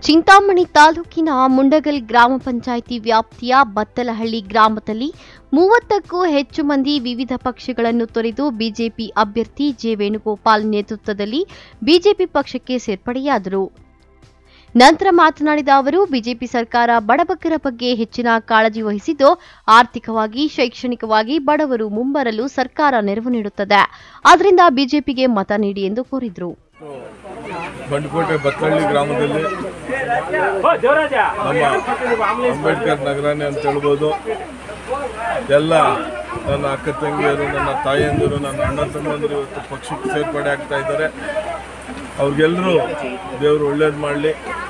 ಚಿಂತಾಮಣಿ ತಾಲೂಕಿನ ಮುಂಡಗಲ್ ಗ್ರಾಮ ಪಂಚಾಯಿತಿ ವ್ಯಾಪ್ತಿಯ ಬತ್ತಲಹಳ್ಳಿ ಗ್ರಾಮದಲ್ಲಿ ಮೂವತ್ತಕ್ಕೂ ಹೆಚ್ಚು ಮಂದಿ ವಿವಿಧ ಪಕ್ಷಗಳನ್ನು ತೊರೆದು ಬಿಜೆಪಿ ಅಭ್ಯರ್ಥಿ ಜೆ ವೇಣುಗೋಪಾಲ್ ನೇತೃತ್ವದಲ್ಲಿ ಬಿಜೆಪಿ ಪಕ್ಷಕ್ಕೆ ಸೇರ್ಪಡೆಯಾದರು ನಂತರ ಮಾತನಾಡಿದ ಅವರು ಬಿಜೆಪಿ ಸರ್ಕಾರ ಬಡಬಗ್ಗರ ಬಗ್ಗೆ ಹೆಚ್ಚಿನ ಕಾಳಜಿ ವಹಿಸಿದ್ದು ಆರ್ಥಿಕವಾಗಿ ಶೈಕ್ಷಣಿಕವಾಗಿ ಬಡವರು ಮುಂಬರಲು ಸರ್ಕಾರ ನೆರವು ನೀಡುತ್ತದೆ ಆದ್ದರಿಂದ ಬಿಜೆಪಿಗೆ ಮತ ನೀಡಿ ಎಂದು ಕೋರಿದರು ಬಂಡಕೋಟೆ ಬತ್ತಳ್ಳಿ ಗ್ರಾಮದಲ್ಲಿ ನಮ್ಮ ಅಂಬೇಡ್ಕರ್ ನಗರನೇ ಅಂತ ಹೇಳ್ಬೋದು ಎಲ್ಲ ನನ್ನ ಅಕ್ಕ ತಂಗಿಯರು ನನ್ನ ತಾಯಂದಿರು ನನ್ನ ಅಣ್ಣ ತಮ್ಮಂದಿರು ಇವತ್ತು ಪಕ್ಷಕ್ಕೆ ಸೇರ್ಪಡೆ ಆಗ್ತಾ ಇದ್ದಾರೆ ಅವ್ರಿಗೆಲ್ಲರೂ ದೇವರು ಒಳ್ಳೇದು ಮಾಡಲಿ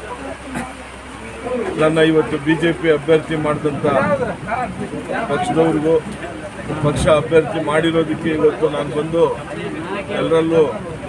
ನನ್ನ ಇವತ್ತು ಬಿ ಜೆ ಪಿ ಅಭ್ಯರ್ಥಿ ಮಾಡಿದಂಥ ಪಕ್ಷದವ್ರಿಗೂ ಪಕ್ಷ ಅಭ್ಯರ್ಥಿ ಮಾಡಿರೋದಕ್ಕೆ ಇವತ್ತು ನಾನು ಬಂದು ಎಲ್ಲರಲ್ಲೂ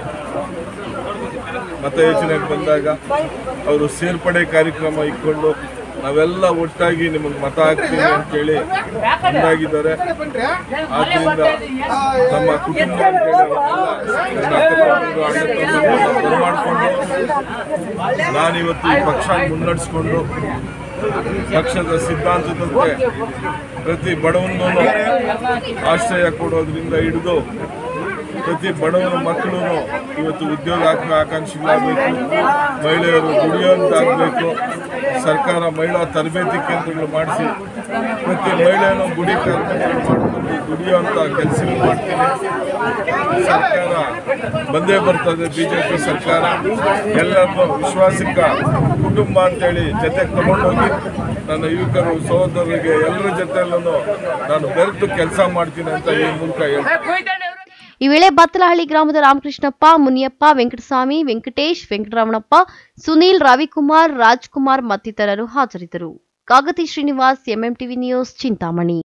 ಮತಯಾಚನೆಗೆ ಬಂದಾಗ ಅವರು ಸೇರ್ಪಡೆ ಕಾರ್ಯಕ್ರಮ ಇಟ್ಕೊಂಡು ನಾವೆಲ್ಲ ಒಟ್ಟಾಗಿ ನಿಮಗೆ ಮತ ಹಾಕ್ತೀವಿ ಅಂತೇಳಿ ಮುಂದಾಗಿದ್ದಾರೆ ಆದ್ರಿಂದ ನಮ್ಮ ಕುಟುಂಬ ಅಂತೇಳಿ ಅವರೆಲ್ಲ ನನ್ನ ಅಕ್ಕ ತಮ್ಮಂದಿರು, ಅಣ್ಣ ತಮ್ಮಂದಿರು ಬರಮಾಡ್ಕೊಂಡು ನಾನಿವತ್ತು ಈ ಪಕ್ಷ ಮುನ್ನಡೆಸ್ಕೊಂಡು ಪಕ್ಷದ ಸಿದ್ಧಾಂತದಂತೆ ಪ್ರತಿ ಬಡವನೂ ಆಶ್ರಯ ಕೊಡೋದ್ರಿಂದ ಹಿಡಿದು ಪ್ರತಿ ಬಡವರ ಮಕ್ಕಳು ಇವತ್ತು ಉದ್ಯೋಗ ಆಕ- ಆಕಾಂಕ್ಷಿಗಳಾಗಬೇಕು ಮಹಿಳೆಯರು ದುಡಿಯೋಂತಾಗಬೇಕು ಸರ್ಕಾರ ಮಹಿಳಾ ತರಬೇತಿ ಕೇಂದ್ರಗಳು ಮಾಡಿಸಿ ಪ್ರತಿ ಮಹಿಳೆಯನ್ನು ಗುಡಿ ಕಾರ್ಮಿಕರು ಮಾಡಿಕೊಂಡು ದುಡಿಯುವಂಥ ಕೆಲಸಗಳು ಮಾಡ್ತೀನಿ ಸರ್ಕಾರ ಬಂದೇ ಬರ್ತದೆ ಬಿಜೆಪಿ ಸರ್ಕಾರ ಎಲ್ಲರನ್ನು ವಿಶ್ವಾಸಿಕ ಕುಟುಂಬ ಅಂತೇಳಿ ಜೊತೆಗೆ ತಗೊಂಡೋಗಿ ನನ್ನ ಯುವಕರು ಸಹೋದರರಿಗೆ ಎಲ್ಲರ ಜೊತೆಯಲ್ಲೂ ನಾನು ಬೆರೆತು ಕೆಲಸ ಮಾಡ್ತೀನಿ ಅಂತ ಈ ಮೂಲಕ ಹೇಳ್ತೀನಿ ಈ ವೇಳೆ ಬತ್ತಲಹಳ್ಳಿ ಗ್ರಾಮದ ರಾಮಕೃಷ್ಣಪ್ಪ ಮುನಿಯಪ್ಪ ವೆಂಕಟಸ್ವಾಮಿ ವೆಂಕಟೇಶ್ ವೆಂಕಟರಮಣಪ್ಪ ಸುನೀಲ್ ರವಿಕುಮಾರ್ ರಾಜ್ಕುಮಾರ್ ಮತ್ತಿತರರು ಹಾಜರಿದ್ದರು ಕಾಗತಿ ಶ್ರೀನಿವಾಸ್ ಎಂಎಂಟಿವಿ ನ್ಯೂಸ್ ಚಿಂತಾಮಣಿ